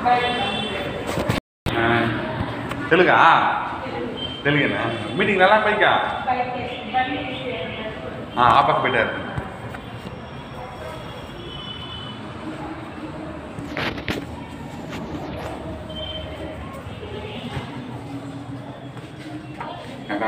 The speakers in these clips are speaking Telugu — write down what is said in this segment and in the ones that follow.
ఆ, తెలుగా తెలుగేనా మీటింగ్ ఎలా పైకా ఆ ఆ పక్క పెట్టారు కదా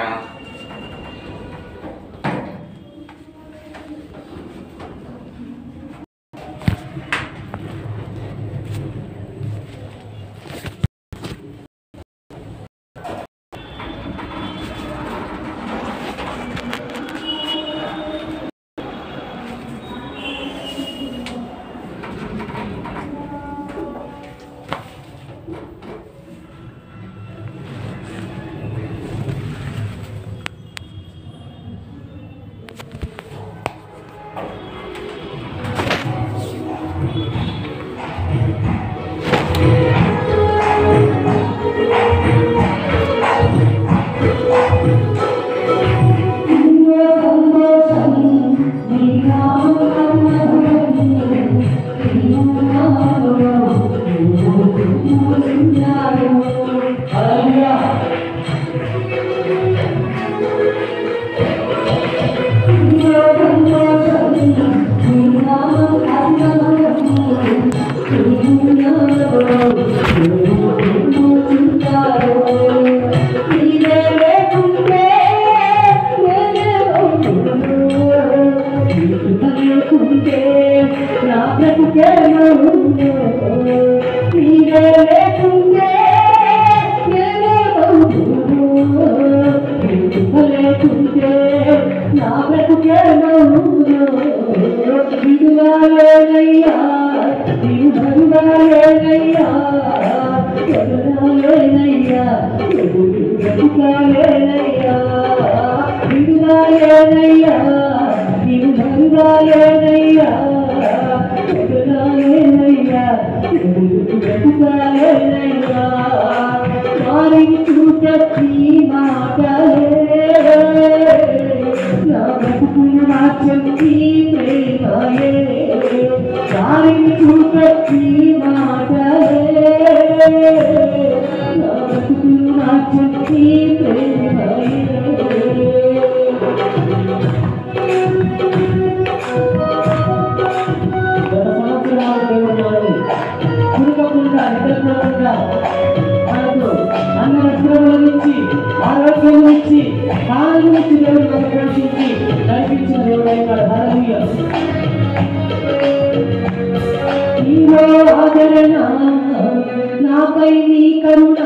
నాపై నీ కరుణ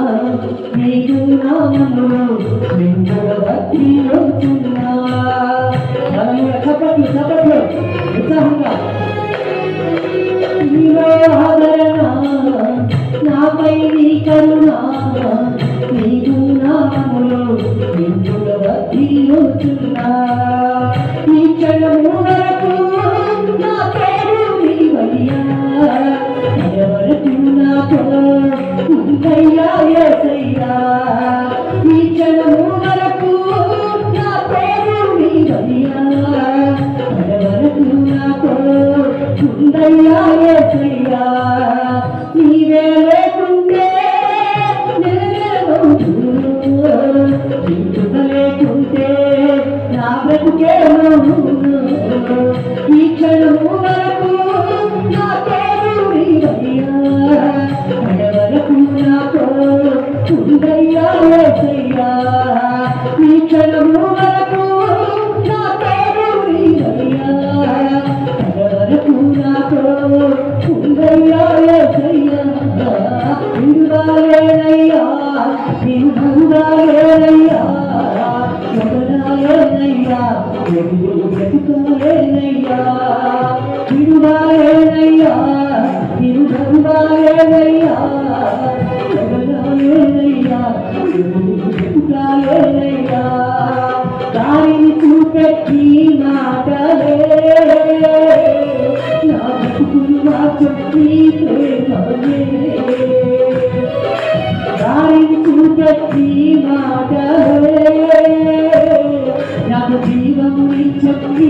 నీకు నామములు నిండుగా భక్తి రోజున్నా చప్పట్లు చప్పట్లు ఉత్సాహంగా నీలో ఆదరణ నాపై నీ కరుణ నీకు నామములు నిండుగా భక్తి రోజున్నా ఈ క్షణము వరకు నా పేరు నీవయ్యా ఎవరకు నాతో ఉందయ్యా యేసయ్యా ఈ క్షణము వరకు నా పేరు నీవయ్యా ఎవరకు నాతో ఉందయ్యా యేసయ్యా నీవే లేకుంటే నేనేమవుతూ ఇందుకు లేకుంటే నా బ్రతుకేమవును ఈ క్షణము వరకు నా పేరు నీవయ్యా వరకు నాతో ఉందయ్యా యేసయ్యా ఈ క్షణము వరకు నా పేరు నీవయ్యా వరకు నాతో ఉందయ్యా యేసయ్యా ఇంద్రాలేనయ్యా ఇంద్రాలేనయ్యా ఎవరాలేనయ్యా బ్రతుకాలేనయ్యా ఇరువాలేనయ్యా ఇరువాలేనయ్యా ఎవరాలేనయ్యా బ్రతుకాలేనయ్యా దారిని చూపెట్టి మాటలే నా బ్రతుకులు మా చెప్పి ప్రేమలే దారిని చూపెట్టి మాటలే నాకు జీవం చెప్పి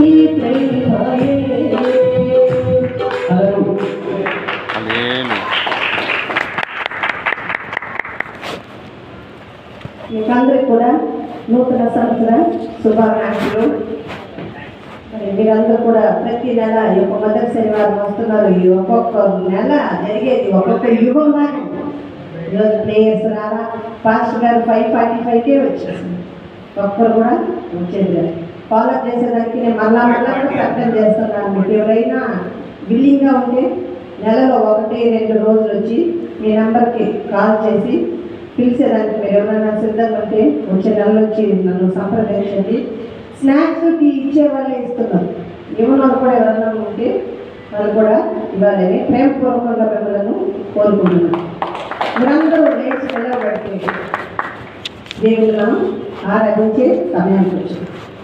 ప్రేమయే అదేమి మీకందరికి కూడా నూతన సంవత్సర శుభాకాంక్షలు మరి మీరందరూ కూడా ప్రతి నెల ఈ యొక్క మొదటి శనివారం వస్తున్నారు ఈ ఒక్కొక్క నెల జరిగేది ఒక్కొక్క యుగం లాగా ఈరోజు ప్లేయర్స్ రారా పాస్టర్ గారు ఫైవ్ ఫార్టీ ఫైవ్కే వచ్చేసింది ఒక్కరు కూడా వచ్చేది లేదు ఫాలో చేసేదానికి నేను మళ్ళా మళ్ళా కూడా ప్రకటన చేస్తున్నాను మీకు ఎవరైనా బిల్లింగ్గా ఉంటే నెలలో ఒకటి రెండు రోజులు వచ్చి మీ నెంబర్కి కాల్ చేసి పిలిచేదానికి మీరు ఎవరైనా సిద్ధంగా ఉంటే వచ్చే నెలలో వచ్చి నన్ను సంప్రదించండి స్నాక్స్కి ఇచ్చే వాళ్ళే ఇస్తున్నారు ఇవ్వని వాళ్ళు కూడా ఎవరైనా ఉంటే వాళ్ళు కూడా ఇవ్వాలని ప్రేమపూర్వకంగా మిమ్మల్ని కోరుకుంటున్నాను మీరందరూ లేచి నిలబడితే దేవుళ్ళను ఆరాధించే సమయానికి వచ్చింది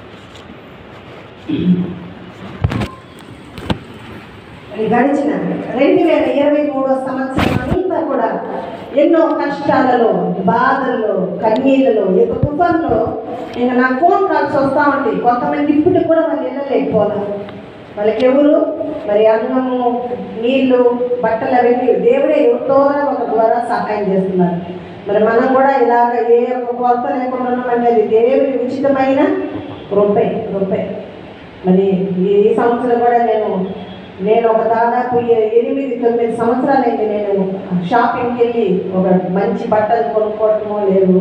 ఈ గడిచిన రెండు వేల ఇరవై మూడో సంవత్సరం అంతా కూడా ఎన్నో కష్టాలలో బాధల్లో కన్నీళ్ళలో ఇక తుఫాన్లో ఇంకా నాకు ఫోన్ కాల్స్ వస్తూ ఉంటాయి కొంతమంది ఇప్పటికి కూడా వాళ్ళు వెళ్ళలేకపోవాలి వాళ్ళకి ఎవరు మరి అన్నము నీళ్లు బట్టలు అవన్నీ దేవుడే ఎవరితో ఒక ద్వారా సహాయం చేస్తున్నారు మరి మనం కూడా ఇలాగ ఏ ఒక్క కొరత లేకుండా ఉన్నామంటే అది దేవుడి ఉచితమైన రూపాయి రూపాయి మరి ఈ సంవత్సరం కూడా నేను నేను ఒక దాదాపు ఎ- ఎనిమిది తొమ్మిది సంవత్సరాలైంది నేను షాపింగ్కి వెళ్ళి ఒక మంచి బట్టలు కొనుక్కోవటమో లేదు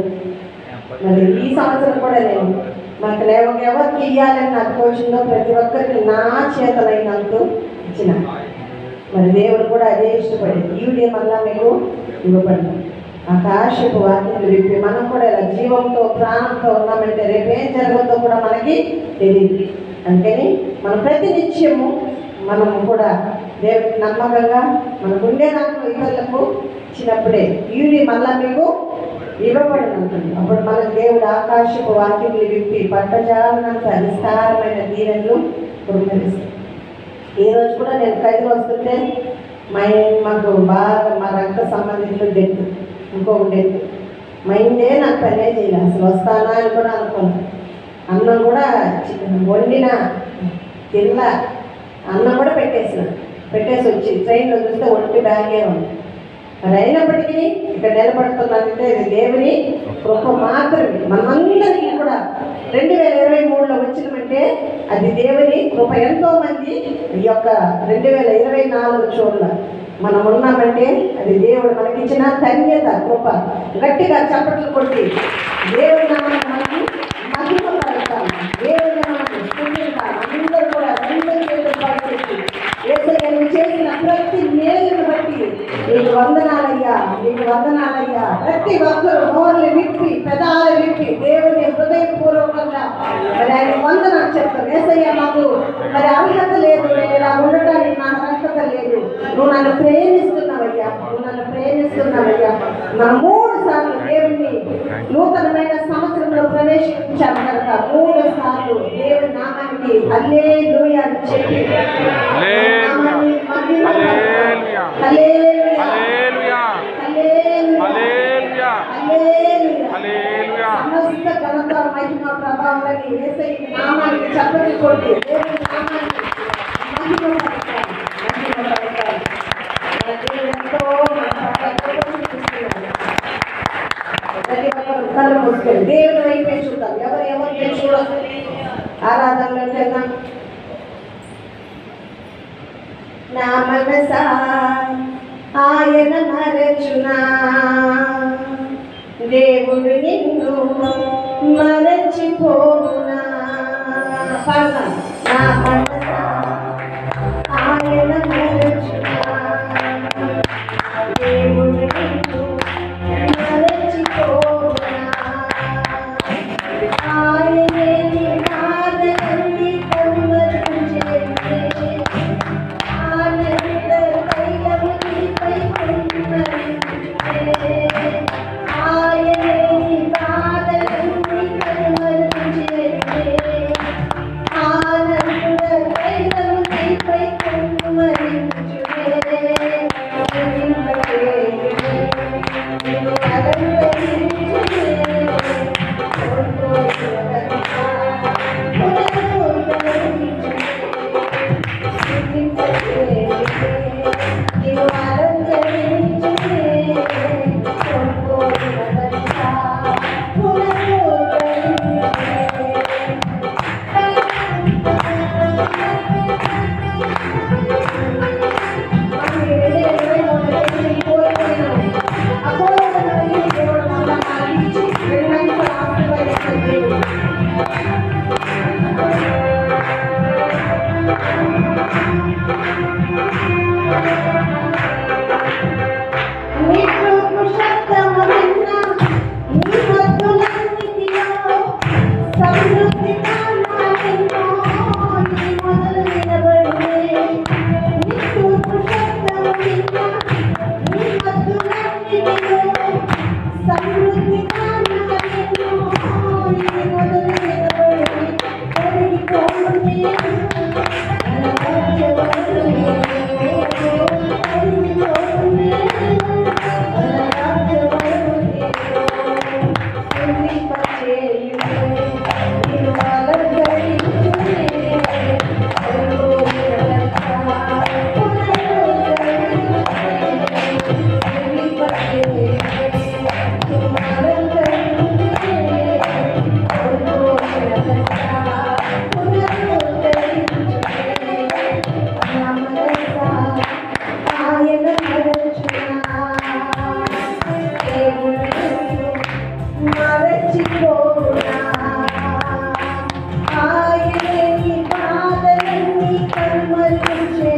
మరి ఈ సంవత్సరం కూడా నేను నాకు లేవ ఎవరికి ఇవ్వాలని నాకు తోచిందో ప్రతి ఒక్కరికి నా చేతలైనంత ఇచ్చిన మరి దేవుడు కూడా అదే ఇష్టపడి ఈవిడే మళ్ళా మీకు ఇవ్వబడింది ఆకాశపు వాక్యం విప్పి మనం కూడా ఇలా జీవంతో ప్రాణంతో ఉన్నామంటే రేపేం జరగదో కూడా మనకి తెలియదు అందుకని మనం ప్రతి నిత్యము మనము కూడా దేవుడికి నమ్మకంగా మనకు ఉండే దాంట్లో ఇతరులకు ఇచ్చినప్పుడే ఈవిడి మళ్ళా మీకు ఇవ్వబడిన ఉంటుంది అప్పుడు మన దేవుడు ఆకాశపు వాక్యములు విప్పి పట్టజాలనంత విస్తారమైన దీవెనలు కురిపిస్తాయి ఈ రోజు కూడా నేను కదిలి వస్తుంటే మా మాకు బాగా మా రక్త సంబంధించిన డెత్ ఇంకొక డెత్ మైండే నాకు పనే చేయలేదు అసలు వస్తానా అని కూడా అనుకోను అన్నం కూడా చి- వండిన తిన్న అన్నం కూడా పెట్టేసిన పెట్టేసి వచ్చి ట్రైన్లో చూస్తే ఒంటి బ్యాగే ఉంది మరి అయినప్పటికీ ఇక్కడ నిలబడుతున్నట్టే ఇది దేవుని కృప మాత్రమే మనమందరికీ కూడా రెండు వేల ఇరవై మూడులో వచ్చినమంటే అది దేవుని కృప ఎంతో మంది ఈ యొక్క రెండు వేల ఇరవై నాలుగు చూడాల మనం ఉన్నామంటే అది దేవుడు మనకిచ్చిన ధన్యత కృప గట్టిగా చప్పట్లు కొట్టి దేవుడి నామాన్ని మనకి మహిమపడతాం దేవుడి నామాన్ని స్తుతించాలి అందరూ కూడా రెండు చేతులు పైకెత్తి ఏసయ్య నువ్వు చేసిన ప్రతి మేలును బట్టి నీకు వందనాలయ్యా నీకు వందనాలయ్యా ప్రతి ఒక్కరు నోర్లు విప్పి పెదాలు విప్పి దేవుని హృదయపూర్వకంగా మరి ఆయన వందనాలు చెప్తాను ఏసయ్య మాకు మరి అర్హత లేదు నేను ఇలా ఉండటానికి నాకు అర్హత లేదు నువ్వు నన్ను ప్రేమిస్తున్నావయ్యా నువ్వు నన్ను ప్రేమిస్తున్నావయ్యా మన మూడు సార్లు దేవుని నూతనమైన సంవత్సరంలో ప్రవేశించాను కనుక మూడు సార్లు దేవుని నామానికి అల్లే అని చెప్పి నామాన్ని మహిమపరచాలి. హల్లెలూయా. హల్లెలూయా. హల్లెలూయా. హల్లెలూయా. హల్లెలూయా. హల్లెలూయా. హల్లెలూయా. సమస్త ఘనత మహిమ ప్రభావాలని యేసయ్య నామానికి చప్పటి కొట్టి దేవుని నామానికి మహిమపరచాలి. మహిమపరచాలి. మన దేవుడు ఎంతో మన పట్ల కృప చూపిస్తున్నాడు. ప్రతి ఒక్కరు కళ్ళు మూసుకొని దేవుని వైపే చూద్దాం ఎవరు ఎవరికే చూడదు ఆరాధనలో వెళ్దాం నా మనసా ఆయన మరచునా దేవుడు నిన్ను మరచిపోనా పాడదాం నా మనసా ఆయన మరచునా దేవుడు నిన్ను మరచిపోనా ఆయనే నీ బాధలన్నీ కనుమరుచేసే ఆనంద తైలము నీపై కుమ్మరించే. ఆయనే నీ బాధలన్నీ కనుమరుచేసే. ఆనంద తైలము నీపై కుమ్మరించే. శబ్దము విన్నా నీ మధులన్నిటిలో సమృద్ధి కారణాలెన్నో నీ మొదలు వినబడినే నీ తూర్పు శబ్దము విన్నా నీ మధులన్నిటిలో సమృద్ధి కారణాలెన్నో నీ మొదలు వినబడినే కరిగిపోనే ఆయన మరచిపోనా ఆయనే నీ బాధలన్నీ కనుమరుచే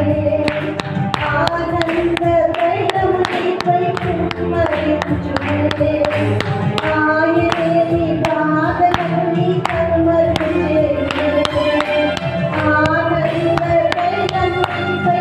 ఆనంద తైలము నీపై కుమ్మరించునే ఆయనే నీ బాధలన్నీ కనుమరుచే ఆనంద తైలము నీపై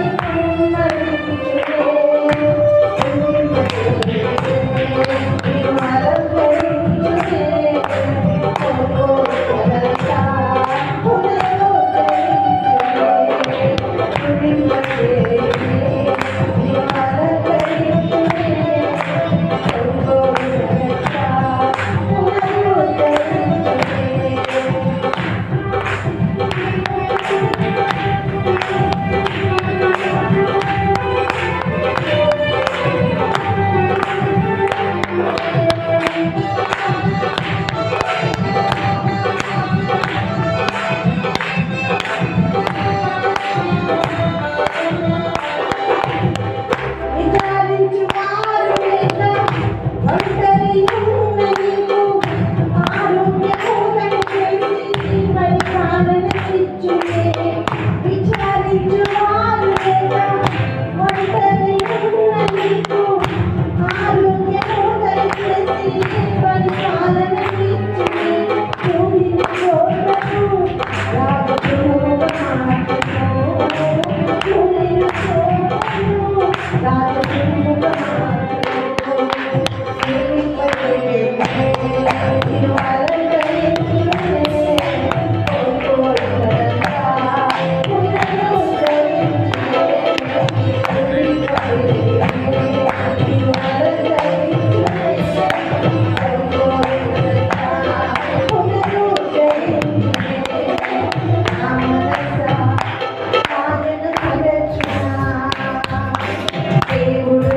విచారించు వారు లేక ఒంటరి ఉన్న నీకు ఆరోగ్యము దయచేసి పరిపాలనకిచ్చునే. విచారించు వారు లేక ఒంటరి ఉన్న నీకు ఆరోగ్యము దయచేసి పరిపాలనకిచ్చునే. కూడిన చోట్లకు రాజుగా మార్చును. కూడిన చోట్లకు దేవుడు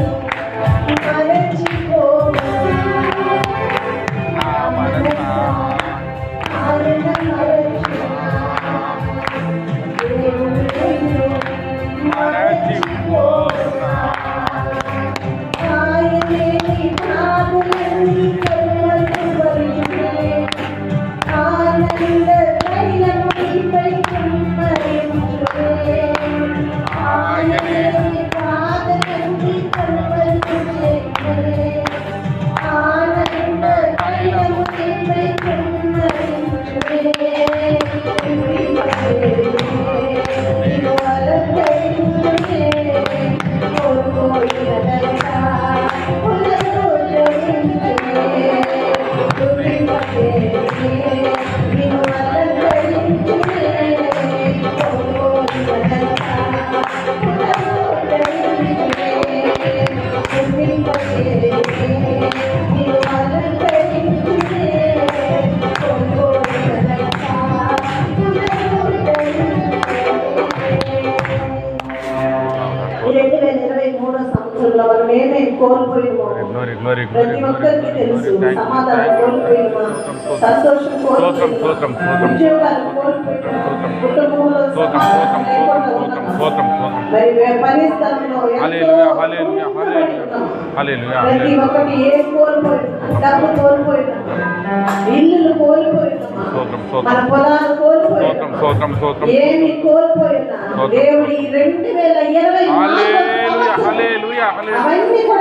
ఈ రెండు వేల ఇరవై మూడో సంవత్సరంలో మనం ఏమేమి కోల్పోయినామో Glory, glory, glory, ప్రతి glory, ఒక్కరికి glory, తెలుసు glory. Thank you, సమాధానం thank you. కోల్పోయినమా సంతోషం స్తోత్రం, స్తోత్రం, కోల్పోయినమా స్తోత్రం. ఉద్యోగాలు కోల్పోయినమా కుటుంబంలో స్తోత్రం, సమాధానం స్తోత్రం, లేకుండా స్తోత్రం, ఉన్నామా? స్తోత్రం, స్తోత్రం. మరి వే- పని స్థలంలో ఎంతో హల్లెలూయా, హల్లెలూయా, కుంగిపోయి హల్లెలూయా. ఉన్నాం. హల్లెలూయా, ప్రతి హల్లెలూయా. ఒక్కటి ఏ కోల్పోయినా డబ్బు కోల్పోయినా ఇల్లులు కోల్పోయినా స్తోత్రం, స్తోత్రం. మన పొలాలు కోల్పోయినా స్తోత్రం, స్తోత్రం, స్తోత్రం. ఏమి కోల్పోయినా స్తోత్రం. దేవుడి రెండు వేల ఇరవై నాలుగో హల్లెలూయా, సంవత్సరం హల్లెలూయా, హల్లెలూయా. అవన్నీ కూడా మీకు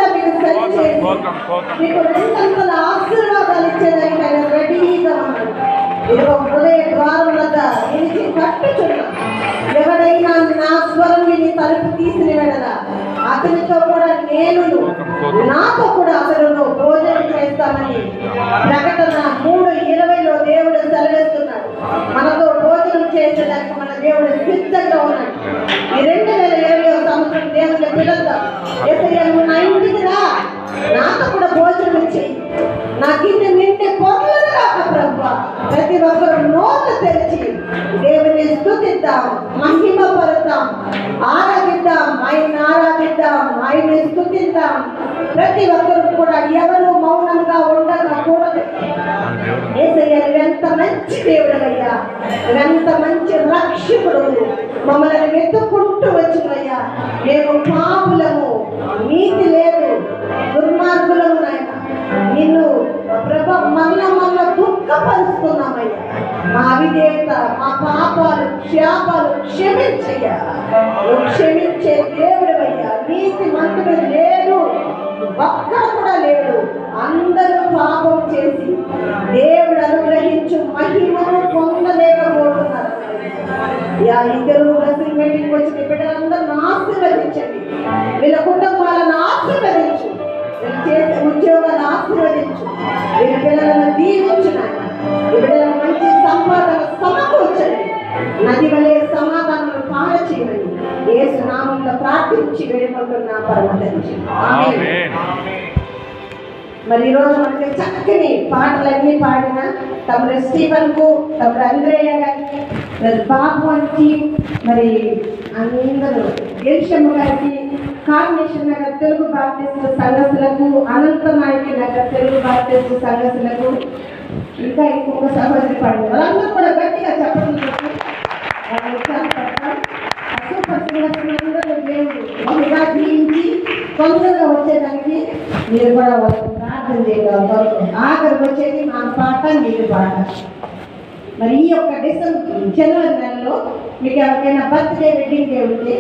సరిచేసి స్తోత్రం, స్తోత్రం. మీకు రెండంతల ఆశీర్వాదాలు ఇచ్చేదానికి ఆయన రెడీగా ఉన్నాడు ఇదిగో హృదయ ద్వారం వద్ద నిలిచి కట్టుచున్నా ఎవడైనా నా స్వరం విని తలుపు తీసిన వెడల అతనితో కూడా నేను నాతో కూడా అతను భోజనం చేస్తామని ప్రకటన మూడు ఇరవైలో దేవుడు సెలవిస్తున్నాడు మనతో భోజనం చేసేదానికి మన దేవుడు సిద్ధంగా ఉన్నాడు ఈ రెండు వేల ఇరవై సంవత్సరం దేవుని పిల్లలు ఎసయ్య నువ్వు నా ఇంటికి రా నాతో కూడా భోజనం ఇచ్చేయి నా గిన్నె నిండి పొరలు రాక ప్రభు ప్రతి ఒక్కరు నోట్లు తెరిచి దేవుని స్థుతిద్దాం మహిమ పరుద్దాం ఆరాధిద్దాం ఆయన ఆరాధిద్దాం ఆయన్ని స్థుతిద్దాం ప్రతి ఒక్కరు కూడా ఎవరు మౌనంగా ఉండకూడదు ఏసయ్య నువ్వెంత మంచి దేవుడవయ్యా నువ్వెంత మంచి రక్షకుడు మమ్మల్ని వెతుక్కుంటూ వచ్చినయ్యా మేము పాపులము నీతి లేదు దుర్మార్గులము నాయన నిన్ను ప్రభ మల్ల మల్ల దుఃఖపరుస్తున్నామయ్యా మా అవిధేయత మా పాపాలు క్షాపాలు క్షమించయ్యా నువ్వు క్షమించే దేవుడవయ్యా నీతి మంతుడు లేడు ఒక్కడు కూడా లేడు అందరూ పాపం చేసి దేవుడు అనుగ్రహించు మహిమను పొందలేకపోతున్నారు యా ఇద్దరు బ్లెస్సింగ్ మీటింగ్ వచ్చిన బిడ్డలందరూ ఆశీర్వదించండి వీళ్ళ కుటుంబాలను ఆశీర్వదించు వీళ్ళు చేసే ఉద్యోగాలు ఆశీర్వదించు వీళ్ళ పిల్లలను దీవించు నాయన ఈ బిడ్డలకు మంచి సంపాదన సమకూర్చండి నది వలె సమాధానం పారచేయమని యేసు నామంలో ప్రార్థించి వేడుకుంటున్నా పరమ తండ్రి ఆమేన్. ఆమేన్ మరి ఈరోజు మనకి చక్కని పాటలన్నీ పాడిన తమ్ముడు స్టీఫన్ కు తమ్ముడు అంద్రేయ గారికి మరి బాబు అంచి మరి అందరూ ఎల్షమ్మ గారికి కాంబినేషన్ నగర్ తెలుగు బాప్టిస్ట్ సంఘస్థులకు అనంత నాయకి నగర్ తెలుగు బాప్టిస్ట్ సంఘస్థులకు ఇంకా ఇంకొక సహోదరి పాడిన వాళ్ళందరూ కూడా గట్టిగా చెప్పడం సూపర్ సింగర్స్ అందరూ దేవుడు బహుగా దీవించి తొందరగా వచ్చేదానికి మీరు కూడా వాళ్ళకి ప్రార్థన చేయగలరు ఆఖరికి వచ్చేది మా పాట మీరు పాట మరి ఈ యొక్క డిసెంబర్ జనవరి నెలలో మీకు ఎవరికైనా బర్త్డే వెడ్డింగ్ డే ఉంటే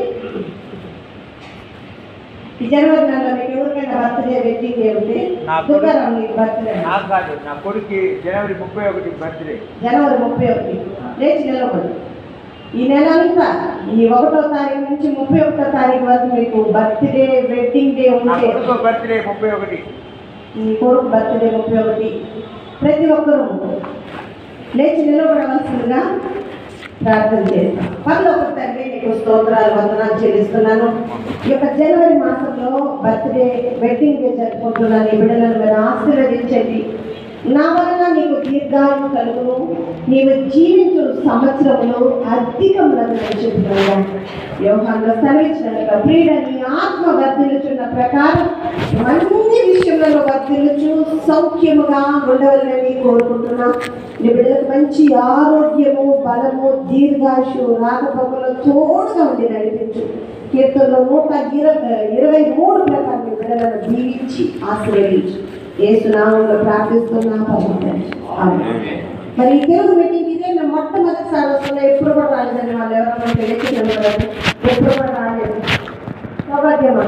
ఈ జనవరి నెలలో మీకు ఎవరికైనా బర్త్డే వెడ్డింగ్ డే ఉంటే నా దుర్గారాం మీకు బర్త్డే నాకు కాదు నా కొడుకు జనవరి ముప్పై ఒకటి బర్త్డే జనవరి ముప్పై ఒకటి లేచి నిలబడి ఈ నెల అంతా ఈ ఒకటో తారీఖు నుంచి ముప్పై ఒకటో తారీఖు వరకు మీకు బర్త్డే వెడ్డింగ్ డే నా ఉంటే కొడుకు బర్త్డే ముప్పై ఒకటి ఈ కొడుకు బర్త్డే ముప్పై ఒకటి ప్రతి ఒక్కరూ లేచి నిలబడవలసిందిగా ప్రార్థన చేస్తాం పనులు ఒక తండ్రి నీకు స్తోత్రాలు వందనాలు చెల్లిస్తున్నాను ఈ యొక్క జనవరి మాసంలో బర్త్డే వెడ్డింగ్ డే జరుపుకుంటున్నాను ఈ బిడ్డలను మీరు ఆశీర్వదించండి నా వలన నీకు దీర్ఘాయువు కలుగును నీవు జీవించు సంవత్సరంలో అధికములను చెప్తున్నాను వ్యవహారంలో సెలవిచ్చినట్లుగా ప్రియుడ నీ ఆత్మ వర్ధిల్లుచున్న ప్రకారం అన్ని విషయములలో వర్ధిల్లుచు సౌఖ్యముగా ఉండవాలని కోరుకుంటున్నా నీ బిడ్డలకు మంచి ఆరోగ్యము బలము దీర్ఘాశు రాకపోకలు తోడుగా ఉండి నడిపించు కీర్తనలో నూట ఇరవై ఇరవై మూడు ప్రకారం నీ బిడ్డలను దీవించి ఆశీర్వదించు ఏసునామంలో ప్రార్థిస్తున్నా పరమతండ్రి. ఆమేన్. మరి ఈ తెలుగు మీటింగ్ ఇదే మేము మొట్టమొదటిసారి వస్తున్నా ఎప్పుడు కూడా రాలేదండి వాళ్ళు ఎవరైనా తెలియదు ఎప్పుడు కూడా రాలేదు సౌభాగ్యమా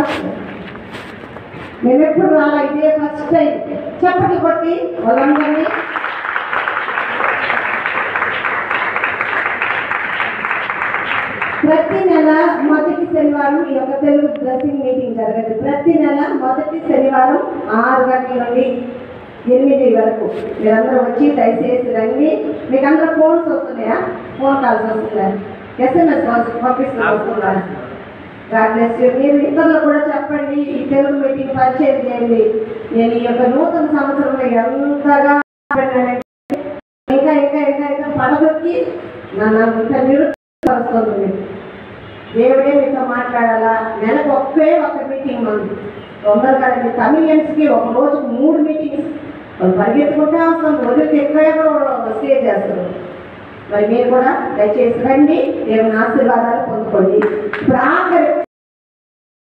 మేము ఎప్పుడు రాలా ఇదే ఫస్ట్ టైం చప్పట్లు కొట్టి వాళ్ళందరినీ ప్రతి నెల మొదటి శనివారం ఈ యొక్క తెలుగు బ్లెస్సింగ్ మీటింగ్ జరగదు ప్రతి నెల మొదటి శనివారం ఆరు గంటల నుండి ఎనిమిది వరకు మీరందరూ వచ్చి దయచేసి రండి మీకు అందరూ ఫోన్స్ వస్తున్నాయా ఫోన్ కాల్స్ వస్తున్నాయా ఎస్ఎంఎస్ పంపిస్తున్నా వస్తుందా గాడ్ బ్లెస్ యూ మీరు ఇతరులు కూడా చెప్పండి ఈ తెలుగు మీటింగ్ పరిచయం చేయండి నేను ఈ యొక్క నూతన సంవత్సరంలో ఎంతగా ఇంకా ఇంకా ఇంకా ఇంకా పడదొక్కి నన్ను అంత నిరుత్సాహపరుస్తుంది దేవుడే మీతో మాట్లాడాలా నెలకు ఒకే ఒక్క మీటింగ్ మంది తొందరగా రండి తమిళియన్స్కి ఒక రోజుకు మూడు మీటింగ్స్ వాళ్ళు పరిగెత్తుకుంటే అవసరం వదిలితే ఎక్కడెక్కడో స్టే చేస్తారు మరి మీరు కూడా దయచేసి రండి దేవుని ఆశీర్వాదాలు పొందుకోండి ఇప్పుడు ఆఖరి